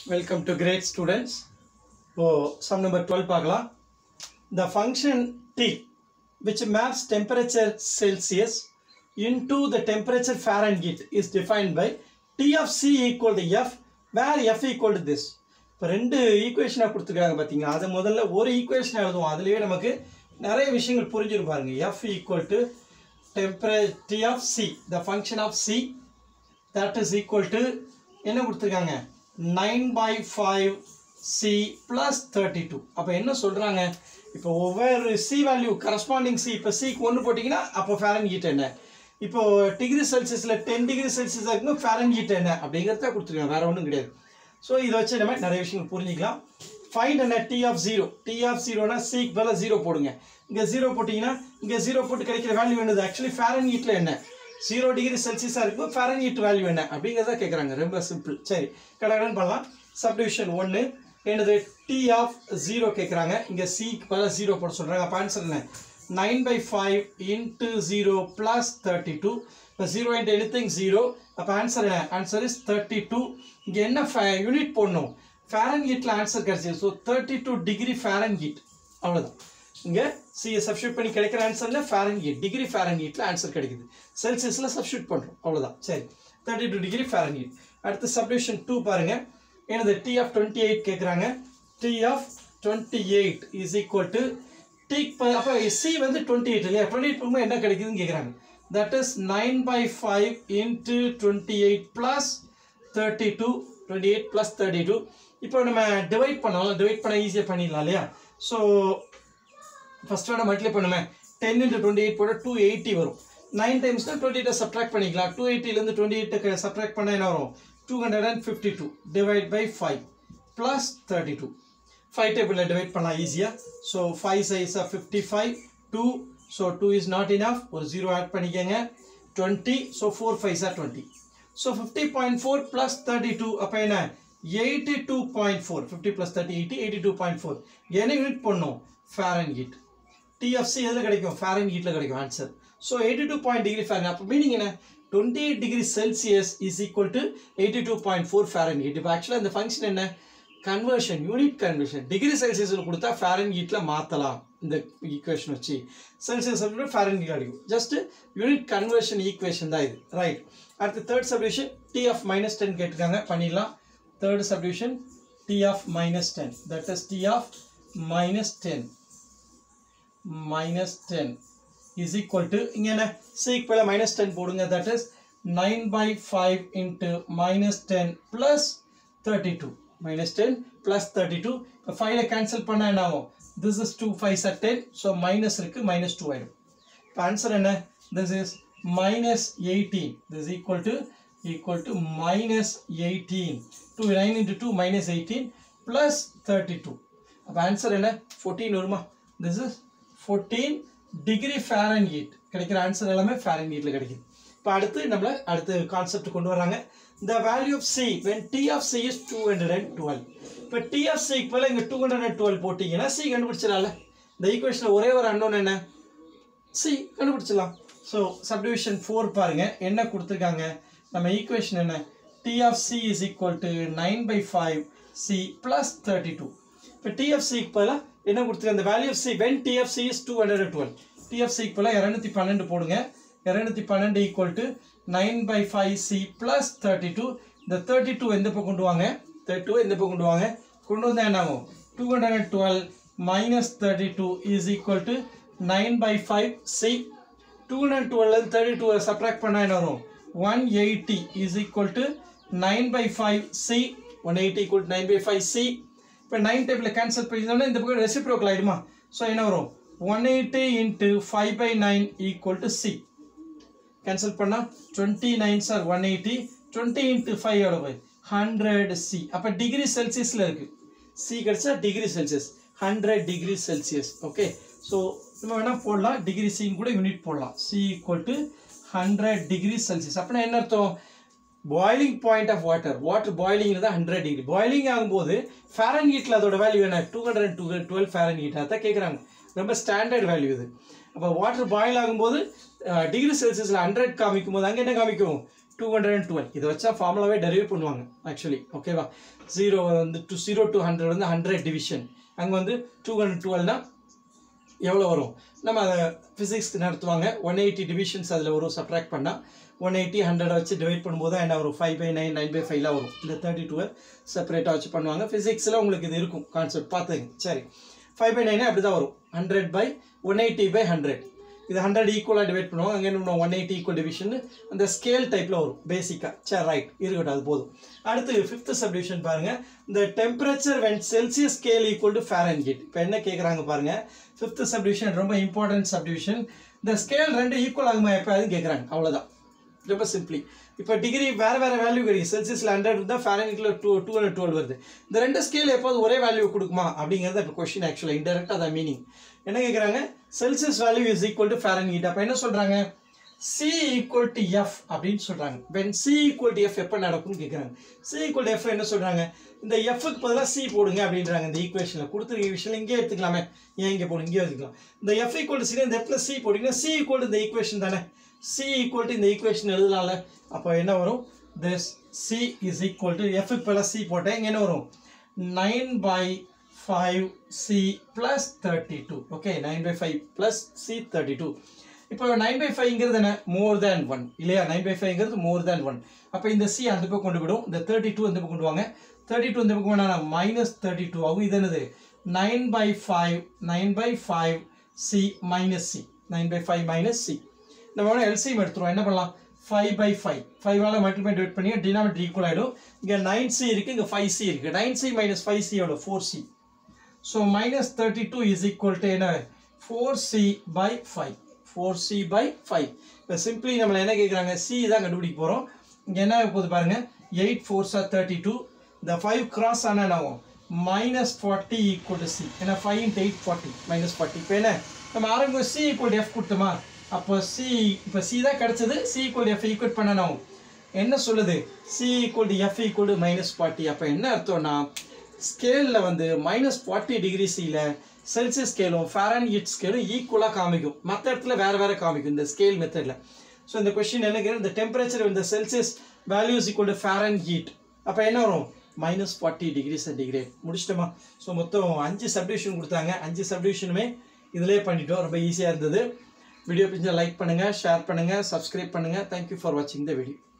welcome to great students இப்போ sum number twelve பார்க்கலாம் the function T which maps temperature Celsius into the temperature Fahrenheit is defined by T of C equal to F where F equal to this இப்போ ரெண்டு ஈக்குவேஷனாக கொடுத்துருக்காங்க பார்த்தீங்களா அதை முதல்ல ஒரு equation எழுதுவோம் அதுலேயே நமக்கு நிறைய விஷயங்கள் புரிஞ்சிடும் பாருங்க F equal to temperature T of C the function of C that is equal to என்ன கொடுத்துருக்காங்க nine by five C plus thirty two அப்போ என்ன சொல்கிறாங்க இப்போ ஒவ்வொரு சி வேல்யூ கரஸ்பாண்டிங் சி இப்போ சிக்கு ஒன்று போட்டிங்கன்னா அப்போ ஃபேரன் ஹீட் என்ன இப்போ டிகிரி செல்சியஸில் டென் டிகிரி செல்சியஸ் இருக்கும்போது ஃபேரன் ஹீட் என்ன அப்படிங்கிறத கொடுத்துருக்காங்க வேறு ஒன்றும் கிடையாது ஸோ இதை வச்சு நம்ம நிறைய விஷயங்கள் புரிஞ்சிக்கலாம் ஃபைண்ட் என்ன T of zero T of ஜீரோனா சிக்கு பதிலாக ஜீரோ போடுங்க இங்கே ஜீரோ போட்டிங்கன்னா இங்கே ஜீரோ போட்டு கிடைக்கிற வேல்யூ என்னது ஆக்சுவலி ஃபேரன் ஹீட்டில் என்ன ஜீரோ டிகிரி செல்சியஸாக இருக்கும் ஃபேரன் ஹீட் வேல்யூ என்ன அப்படிங்கிறத கேட்குறாங்க ரொம்ப சிம்பிள் சரி கடகடன் பண்ணலாம் சப்டிவிஷன் ஒன்று என்னது டி ஆஃப் ஜீரோ கேட்குறாங்க இங்கே சிக்கு பதிலாக ஜீரோ போட சொல்கிறாங்க அப்போ ஆன்சர் என்ன nine by five into zero plus thirty two இப்போ ஜீரோ இன்ட்டு எனிதிங் ஜீரோ அப்போ ஆன்சர் என்ன ஆன்சர் இஸ் தேர்ட்டி டூ இங்கே என்ன யூனிட் போடணும் ஃபேரன் ஹீட்டில் ஆன்சர் கிடச்சிது so thirty two degree Fahrenheit அவ்வளோதான் இங்கே சியை சப்ஸ்டியூட் பண்ணி கிடைக்கிற ஆன்சர்ல ஃபேரன் ஹீட் டிகிரி ஃபேரன் ஹீட்டில் ஆன்சர் கிடைக்குது செல்சியஸில் சப்ஸ்டியூட் பண்ணுறோம் அவ்வளோதான் சரி thirty two degree Fahrenheit அடுத்து சப்டிவிஷன் டூ பாருங்க எனது டி ஆஃப் டுவெண்ட்டி எயிட் கேட்குறாங்க T of twenty eight is equal to T அப்போ சி வந்து டுவெண்ட்டி எயிட் இல்லையா டுவெண்ட்டி எயிட் போகும்போது என்ன கிடைக்குதுன்னு கேட்குறாங்க that is nine by five into twenty eight plus thirty two twenty eight plus thirty two இப்போ நம்ம டிவைட் பண்ணலாம் டிவைட் பண்ண ஈஸியாக பண்ணிடலாம் இல்லையா ஸோ ஃபஸ்ட் வேணா மல்டிப்ளை பண்ணுமே டென் இன்ட்டு டுவெண்ட்டி எயிட் போட டூ எயிட்டி வரும் நைன் டைம்ஸ்னால் டுவெண்ட்டி எயிட்டை சப்ட்ராக்ட் பண்ணிக்கலாம் டூ எயிட்டிலேருந்து டுவெண்ட்டி எயிட்டுக்கு சப்ட்ராக்ட் பண்ணால் என்ன வரும் two hundred and fifty two divide by five plus thirty two five டேபிளில் டிவைட் பண்ணலாம் ஈஸியாக ஸோ ஃபைவ் சைஸாக fifty five two so two is not enough ஒரு ஜீரோ ஆட் பண்ணிக்கோங்க டுவெண்ட்டி ஸோ ஃபோர் ஃபைவ்ஸாக twenty so fifty point four plus thirty two அப்போ என்ன eighty two point four fifty plus thirty eighty eighty two point four என்ன unit பண்ணும் Fahrenheit TFC எதில் கிடைக்கும் ஃபேரன் ஹீட்டில் கிடைக்கும் answer so eighty two point degree Fahrenheit அப்போ மீனிங் என்ன twenty eight degree Celsius is equal to eighty two point four Fahrenheit இப்போ ஆக்சுவலாக இந்த ஃபங்க்ஷன் என்ன கன்வர்ஷன் யூனிட் கன்வர்ஷன் டிகிரி செல்சியஸில் கொடுத்தா ஃபேரன் ஹீட்டில் மாற்றலாம் இந்த ஈக்குவேஷன் வச்சு செல்சியஸ் ஃபேரன் ஹீட் கிடைக்கும் ஜஸ்ட் யூனிட் கன்வர்ஷன் ஈக்குவேஷன் தான் இது ரைட் அடுத்து third subdivision T of minus ten கேட்டிருக்காங்க பண்ணிடலாம் third subdivision T of minus ten that is T of minus ten minus 10 is equal to இங்க என்ன c equal minus 10 போடுங்க that is 9 by 5 into minus 10 plus 32 minus 10 plus 32 இப்போ 5 ல cancel பண்ணா என்ன ஆகும் this is 2 5 are 10 so minus இருக்கு minus 2 ஆயிடும் இப்போ ஆன்சர் என்ன this is minus 18 this is equal to equal to minus 18 2 9 into 2 minus 18 plus 32 அப்போ ஆன்சர் என்ன 14 வருமா this is fourteen degree Fahrenheit கிடைக்கிற ஆன்சர் எல்லாமே ஃபேரன் ஹீட்டில் கிடைக்குது இப்போ அடுத்து நம்மளை அடுத்த கான்செப்ட் கொண்டு வராங்க the value of C when T of C is two hundred and twelve இப்போ டி ஆஃப் சிக்கு மேலே இங்கே டூ ஹண்ட்ரட் அண்ட் டுவெல் போட்டிங்கன்னா சி கண்டுபிடிச்சிடலாம்ல இந்த ஈக்குவேஷனில் ஒரே ஒரு அன்னோன் என்ன சி கண்டுபிடிச்சிடலாம் ஸோ சப்டிவிஷன் ஃபோர் பாருங்கள் என்ன கொடுத்துருக்காங்க நம்ம ஈக்குவேஷன் என்ன T of C is equal to nine by five C plus thirty two இப்போ டிஎஃப்சிக்கு பதிலாக என்ன கொடுத்துருக்க அந்த value of C when TFC is two hundred twelve டிஎஃப்சிக்கு பதிலாக இரநூத்தி பன்னெண்டு போடுங்க இரநூத்தி பன்னெண்டு equal to nine by five C plus thirty two இந்த தேர்ட்டி டூ எந்த பக்கம் கொண்டு வாங்க தேர்ட்டி டூ எந்த பக்கம் கொண்டு வாங்க கொண்டு வந்தால் என்ன ஆகும் two hundred and twelve minus thirty two is equal to nine by five C two hundred twelve thirty two subtract பண்ணால் என்ன வரும் one eighty is equal to nine by five C one eighty equal to nine by five C இப்போ nine டேபிளில் cancel பண்ணியிருந்தோம்னா இந்த பக்கம் reciprocal ஆகிடுமா so என்ன வரும் one eighty into five by nine equal to C cancel பண்ணால் twenty nines sir one eighty twenty into five எவ்வளோ ஹண்ட்ரட் சி அப்போ டிகிரி செல்சியஸில் இருக்குது சி கிடச்சா degree Celsius hundred degree Celsius okay so நம்ம வேணால் போடலாம் டிகிரி சின்னு கூட யூனிட் போடலாம் C equal to hundred degree Celsius அப்படின்னா என்ன அர்த்தம் boiling point of water water பாய்லிங்கில் தான் ஹண்ட்ரட் டிகிரி பாய்லிங் ஆகும்போது ஃபேரன் ஹீட்டில் அதோட வேல்யூ என்ன two hundred two twelve Fahrenheit அதான் கேட்குறாங்க ரொம்ப ஸ்டாண்டர்ட் வேல்யூ இது அப்போ வாட்டர் பாயில் ஆகும்போது டிகிரி செல்சியஸில் ஹண்ட்ரட் காமிக்கும் போது அங்கே என்ன காமிக்கும் டூ ஹண்ட்ரட் அண்ட் டுவெல் இதை வச்சா ஃபார்முலாவே டெரிவ் பண்ணுவாங்க ஆக்சுவலி ஓகேவா ஜீரோ வந்து டூ ஜீரோ டு ஹண்ட்ரட் வந்து ஹண்ட்ரட் டிவிஷன் அங்கே வந்து டூ ஹண்ட்ரட் டுவெல்னா எவ்வளோ வரும் நம்ம அதை ஃபிசிக்ஸ்க்கு நடத்துவாங்க ஒன் எயிட்டி டிவிஷன்ஸ் அதில் வரும் சப்ராக்ட் பண்ணால் ஒன் எயிட்டி ஹண்ட்ரட் வச்சு டிவைட் பண்ணும்போது தான் என்ன வரும் five by nine nine by ஃபைவ்லாம் வரும் இந்த தேர்ட்டி டூவை செப்பரேட்டாக வச்சு பண்ணுவாங்க ஃபிசிக்ஸில் உங்களுக்கு இது இருக்கும் கான்செப்ட் பார்த்துங்க சரி ஃபைவ் பை நைனே அப்படி தான் வரும் hundred by one eighty by hundred இது ஹண்ட்ரட் ஈக்குவலாக டிவைட் பண்ணுவாங்க அங்கே என்ன ஒன் எயிட்டி ஈக்குவல் டிவிஷன் அந்த ஸ்கேல் டைப்பில் வரும் பேசிக்காக சரி ரைட் இருக்கட்டும் அது போதும் அடுத்து ஃபிஃப்த் சப்டிவிஷன் பாருங்கள் இந்த temperature when Celsius scale equal to Fahrenheit இப்போ என்ன கேட்குறாங்க பாருங்கள் ஃபிஃப்த் சப்டிவிஷன் ரொம்ப இம்பார்ட்டன்ட் சப்டிவிஷன் இந்த ஸ்கேல் ரெண்டு ஈக்குவல் ஆகுமா எப்போ அதுன்னு கேட்குறாங்க அவ்வளோதான் ரொம்ப சிம்பிளி இப்போ டிகிரி வேறு வேறு வேல்யூ கிடைக்கும் செல்சியஸில் ஹண்ட்ரட் இருந்தால் ஃபேரன்ஹீட்டில் டூ டூ ஹண்ட்ரட் டுவெல் வருது இந்த ரெண்டு ஸ்கேல் எப்போது ஒரே வேல்யூ கொடுக்குமா அப்படிங்கிறது இப்போ கொஷின் ஆக்சுவலாக இன்டெரக்டாக அதான் மீனிங் என்ன கேட்குறாங்க Celsius value is equal to Fahrenheit அப்போ என்ன சொல்கிறாங்க சி ஈக்குவல் டு எஃப் அப்படின்னு சொல்கிறாங்க when C equal to F எப்போ நடக்கும்னு கேட்குறாங்க சி ஈக்குவல் டு எஃப் என்ன சொல்கிறாங்க இந்த எஃப்க்கு பதிலாக சி போடுங்க அப்படின்றாங்க இந்த ஈக்குவேஷனில் கொடுத்துருக்க விஷயம் இங்கே எடுத்துக்கலாமே ஏன் இங்கே போடுங்க இங்கே எடுத்துக்கலாம் இந்த எஃப் ஈக்குவல் டு சி இந்த எஃப்ல சி போட்டிங்கன்னா சி ஈக்குவல் டு இந்த ஈக்குவேஷன் தானே சி ஈக்குவல் டு இந்த ஈக்குவேஷன் எழுதலாம்ல அப்போ என்ன வரும் this C is equal to எஃப்க்கு பதிலாக சி போட்டேன் இங்கே என்ன வரும் nine by five C plus thirty two okay nine by five plus C thirty two இப்போ நைன் பை ஃபைவ்ங்கிறது என்ன மோர் தேன் ஒன் இல்லையா நைன் பை ஃபைவ்ங்கிறது மோர் தேன் ஒன் அப்போ இந்த சி அந்த பக்கம் கொண்டு விடும் இந்த தேர்ட்டி டூ அந்த பக்கம் கொண்டு வாங்க தேர்ட்டி டூ இந்த பக்கம் வேணா மைனஸ் தேர்ட்டி டூ ஆகும் இது என்னது nine by five nine by five C minus C nine by five minus C நம்ம வேணால் எல்சிஎம் எடுத்துருவோம் என்ன பண்ணலாம் ஃபைவ் பை ஃபைவ் ஃபைவால் மல்டிப்ளை டிவைட் பண்ணி டினாமினேட்டர் ஈக்குவல் ஆகிடும் இங்கே நைன் சி இருக்குது இங்கே ஃபைவ் சி இருக்குது nine C minus five C எவ்வளோ four C so minus thirty two is equal to என்ன four C by five four C by five இப்போ சிம்பிளி நம்மளை என்ன கேட்குறாங்க சி தான் கண்டுபிடிக்க போகிறோம் இங்கே என்ன ஆக போகுது பாருங்கள் eight fours are thirty two இந்த ஃபைவ் கிராஸ் ஆனால் என்ன ஆகும் minus forty equal to C ஏன்னா five into eight forty minus forty இப்போ என்ன நம்ம ஆரம்பம் சி ஈக்குவல் எஃப் கொடுத்தோமா அப்போ சி இப்போ சி தான் கிடச்சது சி ஈக்குவல் எஃப் ஈக்குவல் பண்ணணும் என்ன சொல்லுது C equal to F equal to minus forty அப்போ என்ன அர்த்தம்னா ஸ்கேலில் வந்து மைனஸ் ஃபார்ட்டி டிகிரி சியில் செல்சியஸ் ஸ்கேலும் ஃபேரன் ஹீட் ஸ்கேலும் ஈக்குவலாக காமிக்கும் மற்ற இடத்துல வேறு வேறு காமிக்கும் இந்த ஸ்கேல் மெத்தடில் ஸோ இந்த கொஸ்டின் என்ன கேட்குறது இந்த டெம்பரேச்சர் இந்த Celsius values equal to Fahrenheit அப்போ என்ன வரும் மைனஸ் ஃபார்ட்டி டிகிரி சென்டிகிரேட் முடிச்சிட்டோமா ஸோ மொத்தம் அஞ்சு சப்டிவிஷன் கொடுத்தாங்க அஞ்சு சப்டிவிஷனுமே இதிலே பண்ணிட்டோம் ரொம்ப ஈஸியாக இருந்தது வீடியோ பிடிச்சா லைக் பண்ணுங்கள் ஷேர் பண்ணுங்கள் சப்ஸ்கிரைப் பண்ணுங்கள் தேங்க்யூ ஃபார் வாட்சிங் த வீடியோ